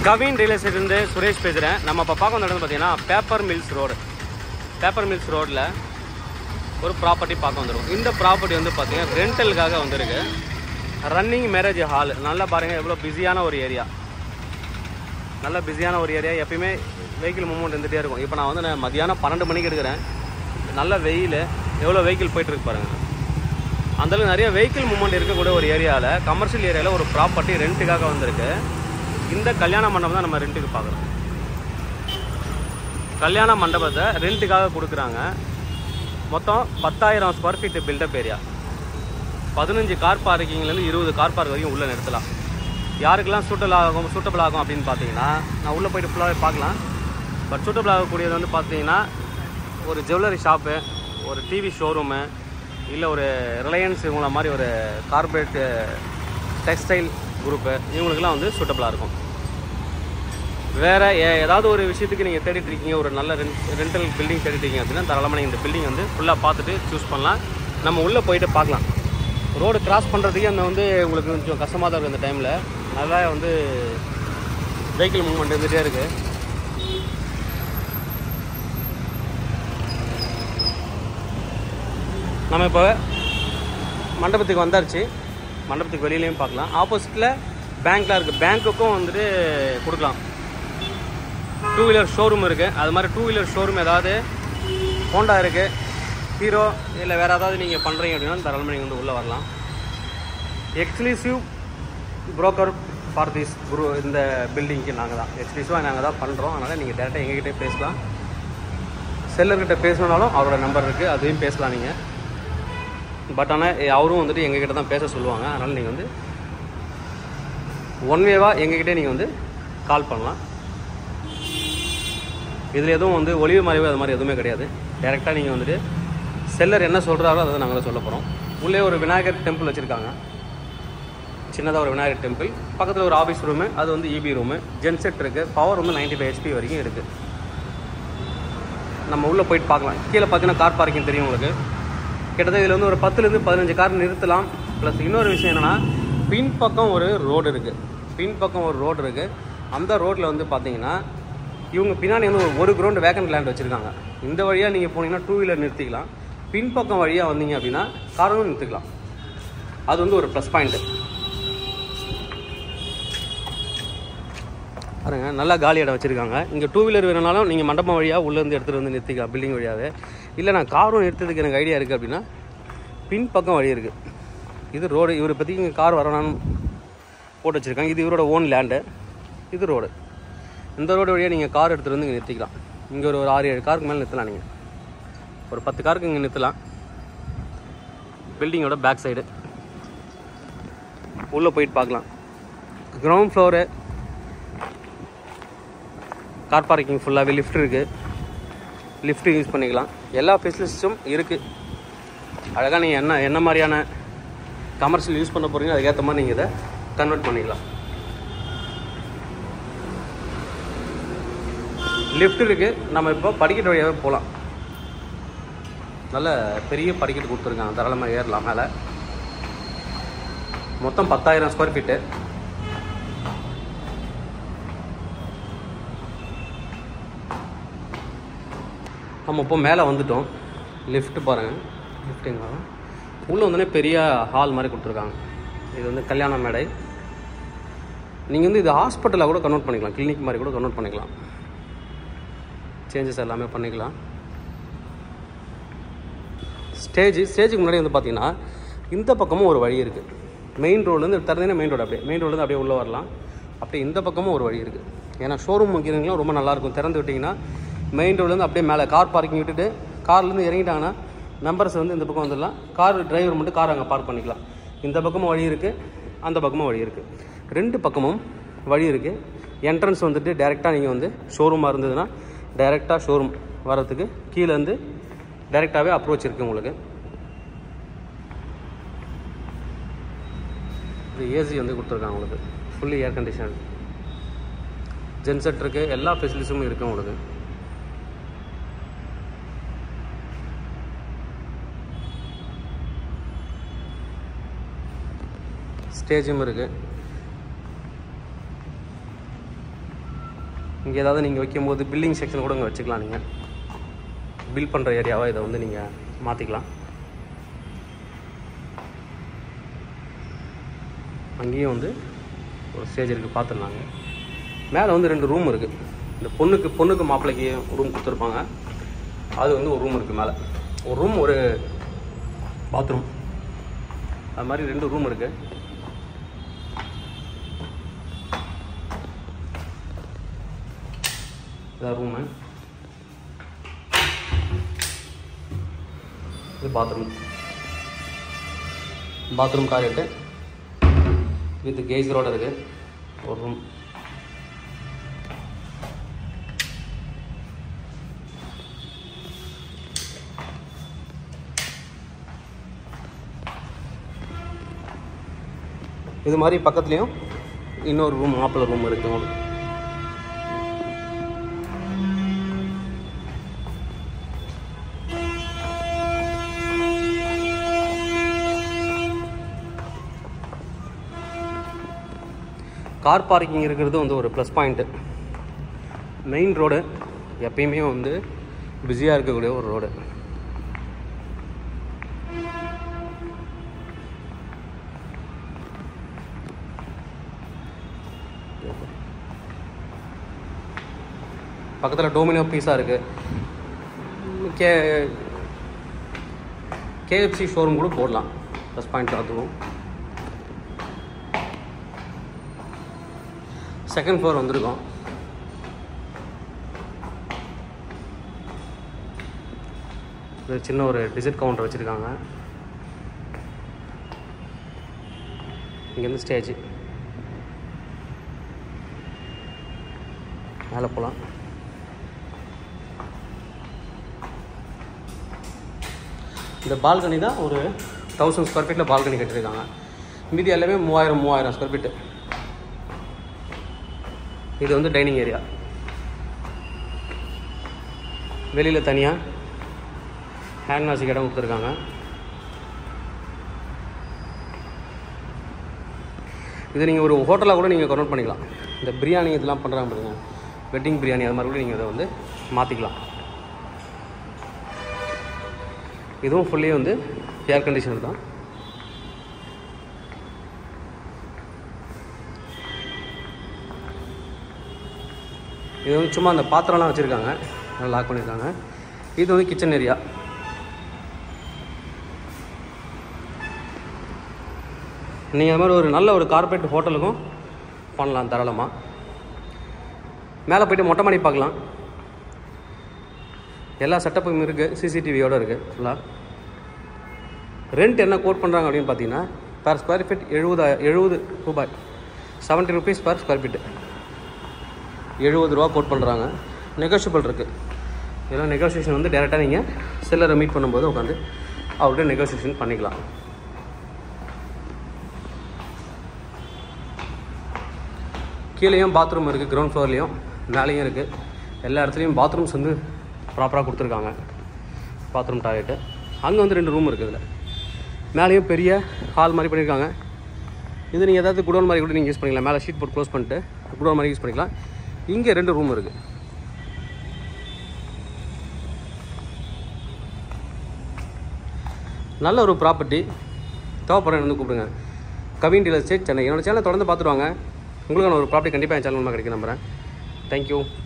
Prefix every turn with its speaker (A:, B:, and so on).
A: Kavin real எஸ்டேட்லேருந்து Suresh பேசுகிறேன் நம்ம இப்போ பார்க்க வந்த இடம் பார்த்தீங்கன்னா paper mills road paper mills ரோட்டில் ஒரு ப்ராப்பர்ட்டி பார்க்க வந்துடும் இந்த ப்ராப்பர்ட்டி வந்து பார்த்தீங்கன்னா ரெண்டலுக்காக வந்திருக்கு ரன்னிங் மேரேஜ் ஹால் நல்லா பாருங்கள் எவ்வளோ பிஸியான ஒரு ஏரியா நல்ல பிஸியான ஒரு ஏரியா எப்பயுமே வெஹிக்கிள் மூவ்மெண்ட் இருந்துகிட்டே இருக்கும் இப்போ நான் வந்து நான் மதியானம் பன்னெண்டு மணிக்கு எடுக்கிறேன் நல்ல வெயில் எவ்வளோ வெஹிக்கிள் போயிட்டுருக்கு பாருங்கள் அந்தளவுக்கு நிறைய வெஹிக்கிள் மூவ்மெண்ட் இருக்கக்கூடிய ஒரு ஏரியாவில் கமர்ஷியல் ஏரியாவில் ஒரு ப்ராப்பர்ட்டி ரெண்ட்டுக்காக வந்திருக்கு இந்த கல்யாண மண்டபம் தான் நம்ம ரெண்ட்டுக்கு பார்க்குறோம் கல்யாண மண்டபத்தை ரெண்ட்டுக்காக கொடுக்குறாங்க மொத்தம் பத்தாயிரம் ஸ்கொயர் ஃபீட் பில்டப் ஏரியா பதினஞ்சு கார் பார்க்கிங்லேருந்து இருபது கார் பார்க் வரைக்கும் உள்ளே நிறுத்தலாம் யாருக்கெல்லாம் சூட்டல் ஆகும் சூட்டபிள் ஆகும் அப்படின்னு பார்த்தீங்கன்னா நான் உள்ளே போயிட்டு ஃபுல்லாகவே பார்க்கலாம் பட் சூட்டபிள் ஆகக்கூடியது வந்து பார்த்தீங்கன்னா ஒரு ஜுவல்லரி ஷாப்பு ஒரு டிவி ஷோரூமு இல்லை ஒரு ரிலையன்ஸ் இவங்கள மாதிரி ஒரு கார்பரேட் டெக்ஸ்டைல் குரூப்பு இவங்களுக்கெல்லாம் வந்து சூட்டபிளாக இருக்கும் வேறு ஏதாவது ஒரு விஷயத்துக்கு நீங்கள் தேடிட்டு இருக்கீங்க ஒரு நல்ல ரெண்ட் ரெண்டல் பில்டிங் தேடிட்டு இருக்கீங்க அப்படின்னா தாராளமாக நீங்கள் இந்த பில்டிங் வந்து ஃபுல்லாக பார்த்துட்டு சூஸ் பண்ணலாம் நம்ம உள்ளே போயிட்டு பார்க்கலாம் ரோடு கிராஸ் பண்ணுறதுக்கே அந்த வந்து உங்களுக்கு கொஞ்சம் கஷ்டமாக தான் இருக்கும் இந்த டைமில் நல்லா வந்து வெஹிக்கிள் மூவ்மெண்ட் இருந்துகிட்டே இருக்குது நம்ம இப்போ மண்டபத்துக்கு வந்தாச்சு மண்டபத்துக்கு வெளியிலையும் பார்க்கலாம் ஆப்போசிட்டில் பேங்க்லாம் இருக்குது பேங்க்குக்கும் வந்துட்டு கொடுக்கலாம் டூ வீலர் ஷோரூம் இருக்குது அது மாதிரி டூ வீலர் ஷோரூம் ஏதாவது ஹோண்டா இருக்குது ஹீரோ இல்லை வேறு ஏதாவது நீங்கள் பண்ணுறீங்க அப்படின்னா தாராளமாக நீங்கள் வந்து உள்ளே வரலாம் exclusive broker for this Guru இந்த பில்டிங்க்கு நாங்கள் தான் எக்ஸ்க்ளூசிவாக நாங்கள் தான் பண்ணுறோம் அதனால் நீங்கள் டேரெக்டாக எங்ககிட்டே பேசலாம் செல்லர்கிட்ட பேசணுனாலும் அவரோட நம்பர் இருக்குது அதையும் பேசலாம் நீங்கள் பட் ஆனால் அவரும் வந்துட்டு எங்ககிட்ட தான் பேச சொல்லுவாங்க அதனால் நீங்கள் வந்து ஒன் வேவாக எங்ககிட்டே நீங்கள் வந்து கால் பண்ணலாம் இதில் எதுவும் வந்து ஒளிவு மறைவு அது மாதிரி எதுவுமே கிடையாது டேரெக்டாக நீங்கள் வந்துட்டு செல்லர் என்ன சொல்கிறாரோ அதை நாங்கள் சொல்ல போகிறோம் உள்ளே ஒரு விநாயகர் டெம்பிள் வச்சுருக்காங்க சின்னதாக ஒரு விநாயகர் டெம்பிள் பக்கத்தில் ஒரு ஆஃபீஸ் ரூமு அது வந்து இபி ரூமு ஜென்செட் இருக்குது பவர் வந்து நைன்ட்டி ஃபைவ் ஹெச்பி வரைக்கும் இருக்குது நம்ம உள்ளே போயிட்டு பார்க்கலாம் கீழே பார்த்தீங்கன்னா கார் பார்க்கிங் தெரியும் உங்களுக்கு கிட்டத்தட்ட இதில் வந்து ஒரு பத்துலேருந்து பதினஞ்சு கார் நிறுத்தலாம் ப்ளஸ் இன்னொரு விஷயம் என்னென்னா பின்பக்கம் ஒரு ரோடு இருக்குது பின்பக்கம் ஒரு ரோடு இருக்குது அந்த ரோட்டில் வந்து பார்த்தீங்கன்னா இவங்க பின்னாடி வந்து ஒரு ஒரு கிரவுண்ட் வேக்கன்ட் லேண்ட் வச்சுருக்காங்க இந்த வழியாக நீங்கள் போனீங்கன்னா டூ வீலர் நிறுத்திக்கலாம் பின்பக்கம் வழியாக வந்தீங்க அப்படின்னா காரும் நிறுத்திக்கலாம் அது வந்து ஒரு ப்ளஸ் பாயிண்ட்டு பாருங்க நல்லா காலி இடம் வச்சுருக்காங்க இங்கே டூ வீலர் வேணுனாலும் நீங்கள் மண்டபம் வழியாக உள்ளேருந்து எடுத்துகிட்டு வந்து நிறுத்திக்கலாம் பில்டிங் வழியாகவே இல்லை நான் காரும் நிறுத்துறதுக்கு எனக்கு ஐடியா இருக்குது அப்படின்னா பின்பக்கம் வழி இருக்குது இது ரோடு இவரை பற்றி இங்கே கார் வரணும்னு போட்டு வச்சுருக்காங்க இது இவரோட ஓன் லேண்டு இது ரோடு இந்த ரோடு வழியாக நீங்கள் கார் எடுத்துகிட்டு வந்து இங்கே நிறுத்திக்கலாம் இங்கே ஒரு ஒரு ஆறு ஏழு காருக்கு மேலே நிறுத்தலாம் நீங்கள் ஒரு பத்து காருக்கு இங்கே நிறுத்தலாம் பில்டிங்கோட பேக் சைடு உள்ளே போயிட்டு பார்க்கலாம் கிரவுண்ட் ஃப்ளோரு கார் பார்க்கிங் ஃபுல்லாகவே லிஃப்ட் இருக்குது லிஃப்ட் யூஸ் பண்ணிக்கலாம் எல்லா ஃபெசிலிட்டிஸும் இருக்குது அழகாக நீங்கள் என்ன என்ன மாதிரியான கமர்ஷியல் யூஸ் பண்ண போகிறீங்க அதுக்கேற்ற மாதிரி நீங்கள் இதை கன்வெர்ட் பண்ணிக்கலாம் லிஃப்ட் இருக்குது நம்ம இப்போ படிக்கட்டு வழியாகவே போகலாம் நல்ல பெரிய படிக்கட்டு கொடுத்துருக்காங்க தாராளமாக ஏறலாம் மேலே மொத்தம் பத்தாயிரம் ஸ்கொயர் ஃபீட்டு நம்ம இப்போ மேலே வந்துட்டோம் லிஃப்ட் பாருங்கள் லிஃப்ட் எங்கே உள்ளே வந்தோடனே பெரிய ஹால் மாதிரி கொடுத்துருக்காங்க இது வந்து கல்யாண மேடை நீங்கள் வந்து இது ஹாஸ்பிட்டலாக கூட கன்வெர்ட் பண்ணிக்கலாம் கிளினிக் மாதிரி கூட கன்வெர்ட் பண்ணிக்கலாம் சேஞ்சஸ் எல்லாமே பண்ணிக்கலாம் ஸ்டேஜ் ஸ்டேஜுக்கு முன்னாடி வந்து பார்த்தீங்கன்னா இந்த பக்கமும் ஒரு வழி இருக்குது மெயின் ரோட்லேருந்து திறந்தீங்கன்னா மெயின் ரோடு அப்படியே மெயின் ரோட்லேருந்து அப்படியே உள்ளே வரலாம் அப்படியே இந்த பக்கமும் ஒரு வழி இருக்குது ஏன்னா ஷோரூம் வைக்கிறவங்களும் ரொம்ப நல்லாயிருக்கும் திறந்து விட்டிங்கன்னா மெயின் ரோட்லேருந்து அப்படியே மேலே கார் பார்க்கிங் விட்டுட்டு கார்லேருந்து இறங்கிட்டாங்கன்னா மெம்பர்ஸ் வந்து இந்த பக்கம் வந்துடலாம் கார் டிரைவர் மட்டும் கார் அங்கே பார்க் பண்ணிக்கலாம் இந்த பக்கமும் வழி இருக்குது அந்த பக்கமும் வழி இருக்குது ரெண்டு பக்கமும் வழி இருக்குது என்ட்ரன்ஸ் வந்துட்டு டேரெக்டாக நீங்கள் வந்து ஷோரூமாக இருந்ததுன்னா டேரெக்டாக ஷோரூம் வர்றதுக்கு கீழேருந்து டேரெக்டாகவே அப்ரோச் இருக்குது உங்களுக்கு இது ஏசி வந்து கொடுத்துருக்காங்க உங்களுக்கு ஃபுல்லி ஏர் கண்டிஷன் ஜென்செட் இருக்குது எல்லா ஃபெசிலிட்டிஸும் இருக்குது உங்களுக்கு ஸ்டேஜும் இருக்குது இங்கே ஏதாவது நீங்கள் வைக்கும்போது பில்டிங் செக்ஷன் கூட இங்கே வச்சுக்கலாம் நீங்கள் பில் பண்ணுற ஏரியாவை இதை வந்து நீங்கள் மாற்றிக்கலாம் அங்கேயும் வந்து ஒரு ஸ்டேஜ் இருக்குது பார்த்துருந்தாங்க மேலே வந்து ரெண்டு ரூம் இருக்குது இந்த பொண்ணுக்கு பொண்ணுக்கு மாப்பிள்ளைக்கு ரூம் கொடுத்துருப்பாங்க அது வந்து ஒரு ரூம் இருக்குது மேலே ஒரு ரூம் ஒரு பாத்ரூம் அது மாதிரி ரெண்டு ரூம் இருக்குது இதான் ரூமு இது பாத்ரூம் பாத்ரூம் டாய்லெட்டு வித் கேஜரோட இருக்கு ஒரு ரூம் இது மாதிரி பக்கத்துலேயும் இன்னொரு ரூம் மாப்பிள்ளை ரூம் இருக்கு உங்களுக்கு கார் பார்க்கிங் இருக்கிறது வந்து ஒரு ப்ளஸ் பாயிண்ட்டு மெயின் ரோடு எப்பயுமே வந்து பிஸியாக இருக்கக்கூடிய ஒரு ரோடு பக்கத்தில் டோமினோ பீஸா இருக்குது கே கேஎஃப்சி ஷோரூம் கூட போடலாம் ப்ளஸ் பாயிண்ட் அதுவும் செகண்ட் ஃப்ளோர் வந்திருக்கோம் இது சின்ன ஒரு டிஜிட் கவுண்டர் வச்சுருக்காங்க இங்கேருந்து ஸ்டேஜ் மேலே போகலாம் இந்த பால்கனி தான் ஒரு தௌசண்ட் ஸ்கொயர் ஃபீட்டில் பால்கனி கட்டியிருக்காங்க மீதி எல்லாமே மூவாயிரம் மூவாயிரம் ஸ்கொயர் ஃபீட்டு இது வந்து டைனிங் ஏரியா வெளியில் தனியாக ஹேண்ட் வாஷுக்கு இடம் கொடுத்துருக்காங்க இது நீங்கள் ஒரு ஹோட்டலாக கூட நீங்கள் கன்வெர்ட் பண்ணிக்கலாம் இந்த பிரியாணி இதெல்லாம் பண்ணுறாங்க பாருங்க வெட்டிங் பிரியாணி அது மாதிரி கூட நீங்கள் இதை வந்து மாற்றிக்கலாம் இதுவும் ஃபுல்லி வந்து ஏர் கண்டிஷனர் தான் இது வந்து சும்மா அந்த பாத்திரம்லாம் வச்சுருக்காங்க நல்லா லாக் பண்ணியிருக்காங்க இது வந்து கிச்சன் ஏரியா நீங்கள் அது மாதிரி ஒரு நல்ல ஒரு கார்பரேட் ஹோட்டலுக்கும் பண்ணலாம் தாராளமாக மேலே போயிட்டு மொட்டை மாடி பார்க்கலாம் எல்லா செட்டப்பும் இருக்குது சிசிடிவியோடு இருக்குது ஃபுல்லாக ரெண்ட் என்ன கோட் பண்ணுறாங்க அப்படின்னு பார்த்தீங்கன்னா பர் ஸ்கொயர் ஃபீட் எழுபதா எழுபது ரூபாய் seventy rupees per square feet எழுபது ரூபா கோட் பண்ணுறாங்க நெகோஷியபிள் இருக்குது இதெல்லாம் நெகோசியேஷன் வந்து டேரெக்டாக நீங்கள் செல்லரை மீட் பண்ணும்போது உட்காந்து அவர்கிட்ட நெகோசியேஷன் பண்ணிக்கலாம் கீழேயும் பாத்ரூம் இருக்குது கிரவுண்ட் ஃப்ளோர்லேயும் மேலேயும் இருக்குது எல்லா இடத்துலையும் பாத்ரூம்ஸ் வந்து ப்ராப்பராக கொடுத்துருக்காங்க பாத்ரூம் டாய்லெட்டு அங்கே வந்து ரெண்டு ரூம் இருக்குது இதில் மேலேயும் பெரிய ஹால் மாதிரி பண்ணியிருக்காங்க இது நீங்கள் ஏதாவது குடோன் மாதிரி கூட நீங்கள் யூஸ் பண்ணிக்கலாம் மேலே ஷீட் போட்டு க்ளோஸ் பண்ணிட்டு குடோன் மாதிரி யூஸ் பண்ணிக்கலாம் இங்கே ரெண்டு ரூம் இருக்குது நல்ல ஒரு ப்ராப்பர்ட்டி தேவைப்படுற வந்து கூப்பிடுங்க கவின் டீலர் ஸ்டேட் சென்னை என்னோட சேனலை தொடர்ந்து பார்த்துருவாங்க உங்களுக்கான ஒரு ப்ராப்பர்ட்டி கண்டிப்பாக என் சேனல் மூலமாக கிடைக்கும் நம்புகிறேன் தேங்க்யூ